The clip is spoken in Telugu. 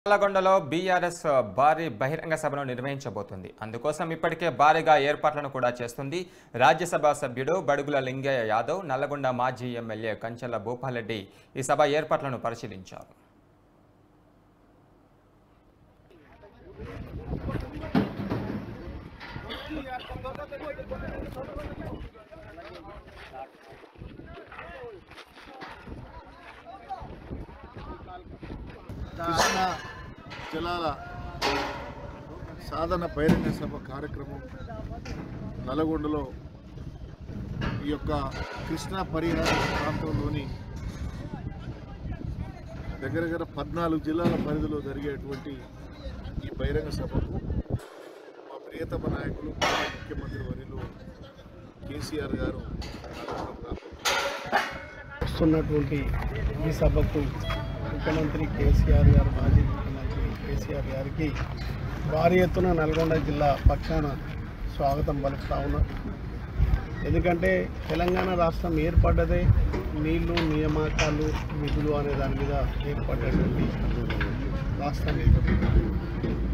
నల్లగొండలో బీఆర్ఎస్ భారీ బహిరంగ సభను నిర్వహించబోతుంది అందుకోసం ఇప్పటికే భారీగా ఏర్పాట్లను కూడా చేస్తుంది రాజ్యసభ సభ్యుడు బడుగుల లింగయ్య యాదవ్ నల్లగొండ మాజీ ఎమ్మెల్యే కంచెల భూపాలరెడ్డి ఈ సభ ఏర్పాట్లను పరిశీలించారు కృష్ణా జలాల సాధన బహిరంగ సభ కార్యక్రమం నల్గొండలో ఈ యొక్క కృష్ణా పరిహార ప్రాంతంలోని దగ్గర దగ్గర పద్నాలుగు జిల్లాల పరిధిలో జరిగేటువంటి ఈ బహిరంగ సభకు మా ప్రియతమ నాయకులు మాజీ ముఖ్యమంత్రి వర్యులు కేసీఆర్ గారు వస్తున్నటువంటి ఈ సభకు ముఖ్యమంత్రి కేసీఆర్ గారు మాజీ ముఖ్యమంత్రి కేసీఆర్ గారికి భారీ ఎత్తున నల్గొండ జిల్లా పక్షాన స్వాగతం పలుకుతా ఉన్నాం ఎందుకంటే తెలంగాణ రాష్ట్రం ఏర్పడ్డదే నీళ్లు నియామకాలు నిధులు అనే దాని మీద ఏర్పడ్డటువంటి రాష్ట్రం ఇది